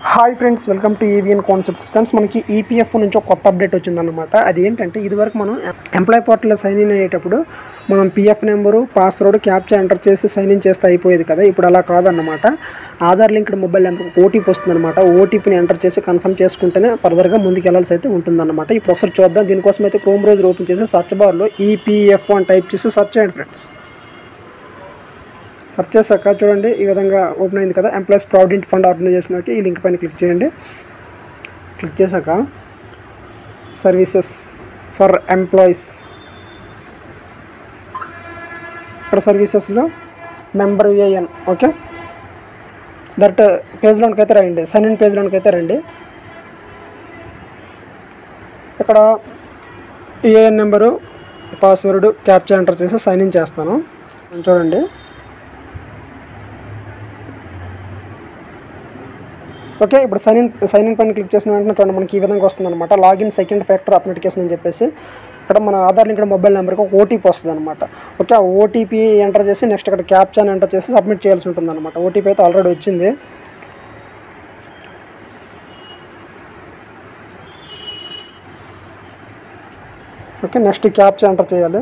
Hi friends welcome to A V N concepts friends మనకి EPF నుంచి ఒక కొత్త అప్డేట్ వచ్చిందన్నమాట అది ఏంటంటే ఇదివరకు మనం ఎంప్లాయ్ పోర్టల్లో సైన్ ఇన్ అయ్యేటప్పుడు మనం PF number password captcha enter చేసి సైన్ ఇన్ చేస్తే అయిపోయేది కదా ఇప్పుడు అలా కాదన్నమాట Aadhaar linked mobile number OTP వస్తుందన్నమాట ఓటీపీని ఎంటర్ చేసి కన్ఫర్మ్ చేసుకుంటేనే ఫర్దర్గా ముందుకు వెళ్ళాల్సి అయితే ఉంటుందన్నమాట ఇప్పుడు ఒకసారి చూద్దాం దీనికోసం అయితే క్రోమ్ బ్రౌజర్ ఓపెన్ చేసి సర్చ్ బార్లో ఈపీఎఫ్ అని టైప్ చేసి సర్చ్ చేయండి ఫ్రెండ్స్ సెర్చ్ చేశాక చూడండి ఈ విధంగా ఓపెన్ అయింది కదా ఎంప్లాయీస్ ప్రావిడెంట్ ఫండ్ ఆర్గనైజేషన్కి ఈ లింక్ పైన క్లిక్ చేయండి క్లిక్ చేశాక సర్వీసెస్ ఫర్ ఎంప్లాయీస్ ఇక్కడ సర్వీసెస్లో మెంబర్ ఏఎన్ ఓకే డైరెక్ట్ పేజ్లోనికి అయితే రండి సైన్ ఇన్ పేజ్లోనికి అయితే రండి ఇక్కడ A N number password capture enter చేసి సైన్ ఇన్ చేస్తాను చూడండి ఓకే ఇప్పుడు సైన్ ఇన్ సైన్ ఇన్ పైన క్లిక్ చేసిన వెంటనే చూడండి మనకి ఈ విధంగా వస్తుంది అనమాట లాగిన్ సెకండ్ ఫ్యాక్టర్ అథెంటికేషన్ అని చెప్పేసి ఇక్కడ మన ఆధార్ లింక్ మొబైల్ నెంబర్కి ఒక ఓటీపీ వస్తుంది అనమాట ఓకే ఆ ఓటీపీ ఎంటర్ చేసి నెక్స్ట్ ఇక్కడ క్యాప్చాన్ ఎంటర్ చేసి సబ్మిట్ చేయాల్సి ఉంటుంది అనమాట ఓటీపీ అయితే ఆల్రెడీ వచ్చింది ఓకే నెక్స్ట్ క్యాప్చా ఎంటర్ చేయాలి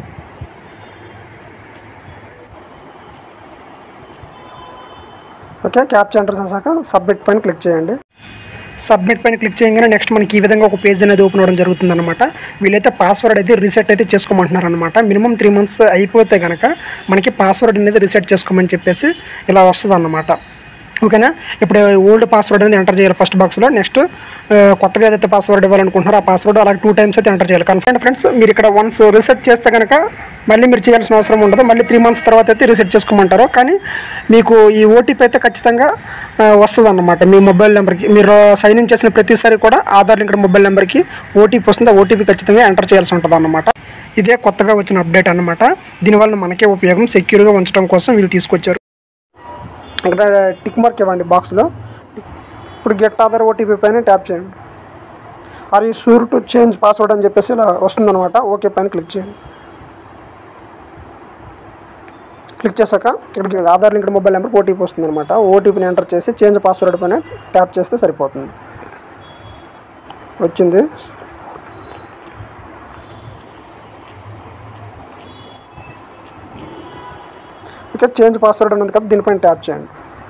ఓకే క్యాప్చా ఎంటర్ చేశాక సబ్మిట్ పైన క్లిక్ చేయండి సబ్మిట్ పైన క్లిక్ చేయగానే నెక్స్ట్ మనకి ఈ విధంగా ఒక పేజ్ అనేది ఓపెన్ అవ్వడం జరుగుతుంది అనమాట వీళ్ళైతే పాస్వర్డ్ అయితే రీసెట్ అయితే చేసుకోమంటున్నారు అనమాట మినిమం త్రీ మంత్స్ అయిపోతే కనుక మనకి పాస్వర్డ్ అనేది రీసెట్ చేసుకోమని చెప్పేసి ఇలా వస్తుంది అన్నమాట ఓకేనా ఇప్పుడు ఓల్డ్ పాస్వర్డ్ అనేది ఎంటర్ చేయాలి ఫస్ట్ బాక్స్లో నెక్స్ట్ కొత్తగా ఏదైతే పాస్వర్డ్ ఇవ్వాలనుకుంటున్నారో ఆ పాస్వర్డ్ అలాగే టూ టైమ్స్ అయితే ఎంటర్ చేయాలి కన్ఫర్మ్ ఫ్రెండ్స్ మీరు ఇక్కడ వన్స్ రీసెట్ చేస్తే కనుక మళ్ళీ మీరు చేయాల్సిన అవసరం ఉండదు మళ్ళీ త్రీ మంత్స్ తర్వాత అయితే రీసెట్ చేసుకోమంటారు కానీ మీకు ఈ ఓటీపీ అయితే ఖచ్చితంగా వస్తుంది అన్నమాట మీ మొబైల్ నెంబర్కి మీరు సైన్ ఇన్ చేసిన ప్రతిసారి కూడా ఆధార్ లింక్ మొబైల్ నెంబర్కి ఓటీపీ వస్తుంది ఆ ఓటీపీ ఖచ్చితంగా ఎంటర్ చేయాల్సి ఉంటుంది అన్నమాట ఇదే కొత్తగా వచ్చిన అప్డేట్ అనమాట దీనివల్ల మనకే ఉపయోగం సెక్యూర్గా ఉంచడం కోసం వీళ్ళు తీసుకొచ్చారు ఇక్కడ టిక్ మార్క్ ఇవ్వండి బాక్స్లో ఇప్పుడు గెట్ ఆధార్ ఓటీపీ పైన ట్యాప్ చేయండి are you sure to change password అని చెప్పేసి ఇలా వస్తుందన్నమాట ఓకే పైన క్లిక్ చేయండి క్లిక్ చేశాక ఇక్కడికి Aadhaar link mobile number OTP వస్తుంది అనమాట ఓటీపీని ఎంటర్ చేసి చేంజ్ పాస్వర్డ్ పైన ట్యాప్ చేస్తే సరిపోతుంది వచ్చింది ఓకే చేంజ్ పాస్వర్డ్ ఉన్నది కదా దీనిపైన ట్యాప్ చేయండి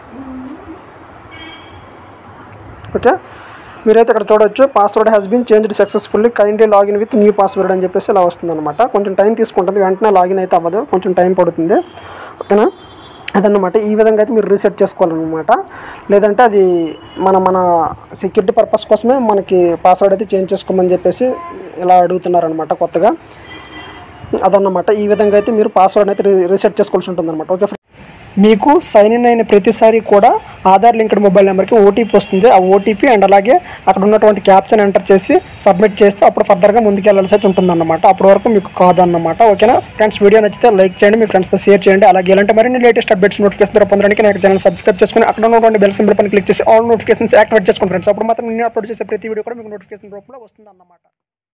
ఓకే మీరైతే ఇక్కడ చూడొచ్చు password has been changed successfully kindly login with new password అని చెప్పేసి ఇలా వస్తుందన్నమాట కొంచెం టైం తీసుకుంటుంది వెంటనే లాగిన్ అయితే అవ్వదు కొంచెం టైం పడుతుంది ఓకేనా అదన్నమాట ఈ విధంగా అయితే మీరు రీసెట్ చేసుకోవాలన్నమాట లేదంటే అది మన మన సెక్యూరిటీ పర్పస్ కోసమే మనకి పాస్వర్డ్ అయితే చేంజ్ చేసుకోమని చెప్పేసి ఇలా అడుగుతున్నారనమాట కొత్తగా అదన్నమాట ఈ విధంగా అయితే మీరు పాస్వర్డ్ అయితే రీ- రీసెట్ చేసుకోవాల్సి ఉంటుంది అనమాట ఓకే ఫ్రెండ్. మీకు సైన్ ఇన్ అయిన ప్రతిసారి కూడా ఆధార్ లింక్డ్ మొబైల్ నెంబర్కి ఓటీపీ వస్తుంది ఆ ఓటీపీ అండ్ అలాగే అక్కడ ఉన్నటువంటి క్యాప్చన్ ఎంటర్ చేసి సబ్మిట్ చేస్తే అప్పుడు ఫర్దర్గా ముందుకు వెళ్ళాల్సి అయితే ఉంటుందన్నమాట అప్పటి వరకు మీకు కాదన్నమాట ఓకేనా ఫ్రెండ్స్ వీడియో నచ్చితే లైక్ చేయండి మీ ఫ్రెండ్స్తో షేర్ చేయండి అలాగే ఇలాంటి మరిన్ని లేటెస్ట్ అప్డేట్స్ నోటిఫికేషన్ ద్వారా పొందడానికి నాకు ఛానల్ సబ్స్క్రైబ్ చేసుకుని అక్కడ ఉన్నటువంటి బెల్ సింబల్ పైన క్లిక్ చేసి ఆల్ నోటిఫికేషన్స్ యాక్టివేట్ చేసుకోండి ఫ్రెండ్స్ అప్పుడు మాత్రం నేను అప్లోడ్ చేసే ప్రతి వీడియో కూడా మీకు నోటిఫికేషన్ రూపంలో వస్తుంది అన్నమాట